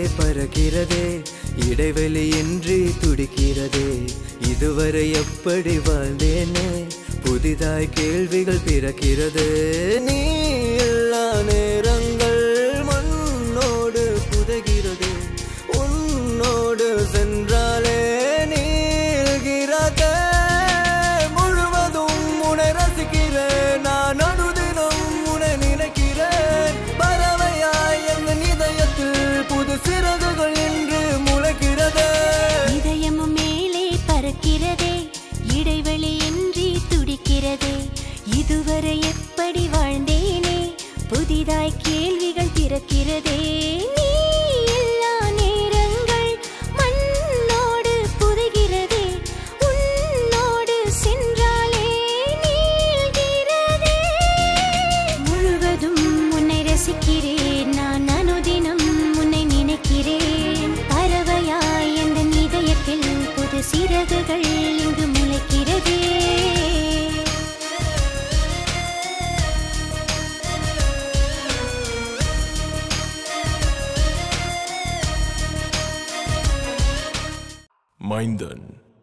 பறக்கிறதே இடைவெளியின்றி துடிக்கிறதே இதுவரை எப்படி வாழ்ந்தேனே புதிதாய் கேள்விகள் பிறக்கிறது நீ எல்லா நேரங்கள் மண்ணோடு புதைகிறது உன்னோடு சென்றாலே நீள்கிறதே முழுவதும் உன்னை ரசிக்கிறேன் நான் அனுதினம் உன்னை நினைக்கிறேன் பறவையாய் எங்கள் இதயத்தில் புது சிறகுகள் என்று முளைக்கிறதே இதயமும் மேலே பறக்கிறதே இடைவெளியின்றி துடிக்கிறதே இதுவரை எப்படி வாழ்ந்தேனே புதிதாய் கேள்விகள் பிறக்கிறதே நீ எல்லா நேரங்கள் மண்ணோடு புதைகிறதே உன்னோடு சென்றாலே நீள்கிறதே முழுவதும் உன்னை ரசிக்கிறேன் நான் அனுதினம் உன்னை நினைக்கிறேன் பறவையாய் எந்த இதயத்தில் புது சிறகுகள் இங்கு முளைக்கிறதே மைந்தன்